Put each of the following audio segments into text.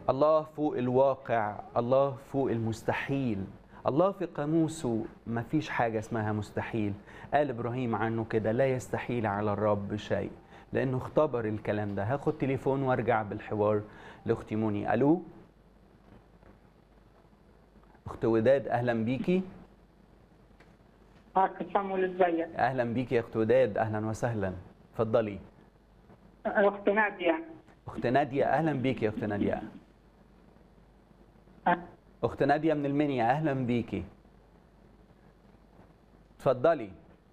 الله فوق الواقع الله فوق المستحيل الله في قاموسه ما فيش حاجة اسمها مستحيل قال إبراهيم عنه كده لا يستحيل على الرب شيء لأنه اختبر الكلام ده هاخد تليفون وارجع بالحوار لأختي موني ألو أخت وداد أهلا بيكي معك صامول ازيك أهلا بيكي يا أخت وداد أهلا وسهلا اتفضلي اخت ناديه أخت نادية أهلا بيكي يا أخت نادية أخت نادية من المنيا أهلا بيكي اتفضلي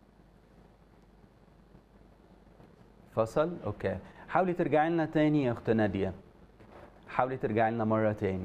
فصل أوكي حاولي ترجعي لنا تاني يا أخت نادية حاولي ترجعي لنا مرة تاني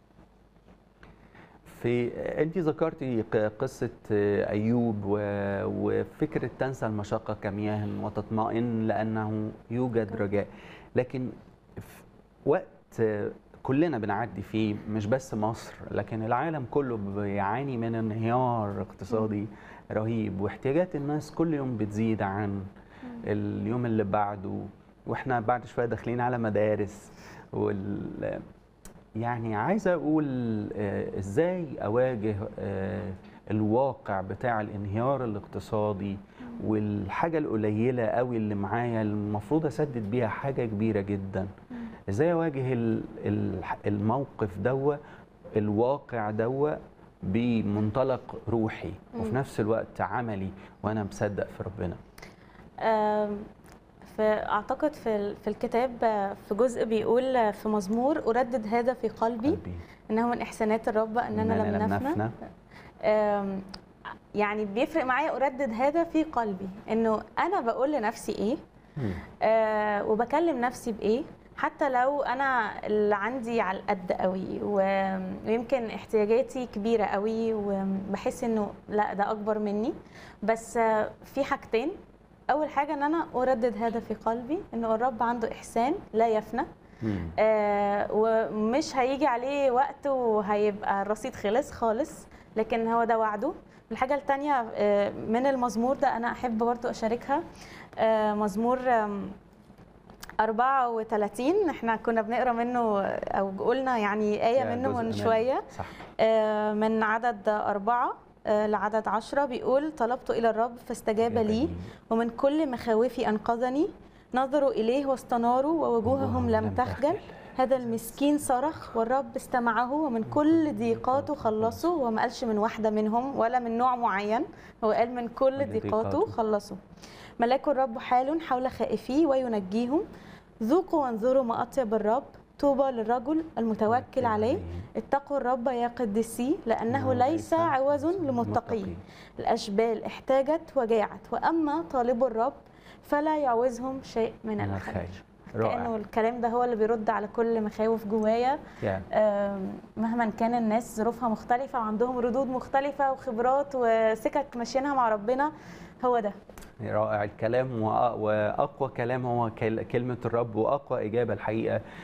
في انت ذكرتي ق- قصه ايوب و- وفكره تنسى المشقه كمياه وتطمئن لانه يوجد رجاء لكن في وقت كلنا بنعدي فيه مش بس مصر لكن العالم كله بيعاني من انهيار اقتصادي رهيب واحتياجات الناس كل يوم بتزيد عن اليوم اللي بعده واحنا بعد شويه داخلين على مدارس وال يعني عايز اقول آه، ازاي اواجه آه، الواقع بتاع الانهيار الاقتصادي والحاجه القليله قوي اللي معايا المفروض اسدد بيها حاجه كبيره جدا ازاي اواجه ال- ال- الموقف دوا الواقع دوا بمنطلق روحي وفي نفس الوقت عملي وانا مصدق في ربنا آم، فاعتقد في ال- في الكتاب آه، في جزء بيقول آه، في مزمور اردد هذا في قلبي قلبي انه من احسانات الرب اننا لم نفنى آم، يعني بيفرق معايا اردد هذا في قلبي انه انا بقول لنفسي ايه مم. آه وبكلم نفسي بايه حتى لو انا اللي عندي على القد قوي و- ويمكن احتياجاتي كبيره قوي وبحس انه لا ده اكبر مني بس آه في حاجتين اول حاجه ان انا اردد هذا في قلبي انه الرب عنده احسان لا يفنى مم. آه ومش هيجي عليه وقت وهيبقى الرصيد خلص خالص لكن هو ده وعده الحاجة التانية آه، من المزمور ده أنا أحب برضو أشاركها آه، مزمور آم، 34 احنا كنا بنقرا منه أو قلنا يعني آية يا منه جزء من منه. شوية صح آه، من عدد أربعة آه، لعدد عشرة بيقول طلبت إلى الرب فاستجاب لي ومن كل مخاوفي أنقذني نظروا إليه واستناروا ووجوههم لم تخجل هذا المسكين صرخ والرب استمعه ومن كل ضيقاته خلصه وما قالش من واحدة منهم ولا من نوع معين هو قال من كل كل ضيقاته ضيقاته. خلصه ملاك الرب حال حول خائفيه وينجيهم ذوقوا وانظروا ما أطيب الرب طوبى للرجل المتوكل عليه اتقوا الرب يا قدسي لأنه ليس عوز لمتقيه الأشبال احتاجت وجاعت وأما طالب الرب فلا يعوزهم شيء من من الخير الخير كأنه رائع الكلام ده هو اللي بيرد على كل مخاوف جوايا يا. آم، مهما كان الناس ظروفها مختلفة وعندهم ردود مختلفة وخبرات وسكك ماشيينها مع ربنا هو ده رائع الكلام وأ- واقوى كلام هو كل- كلمه الرب واقوى اجابه الحقيقه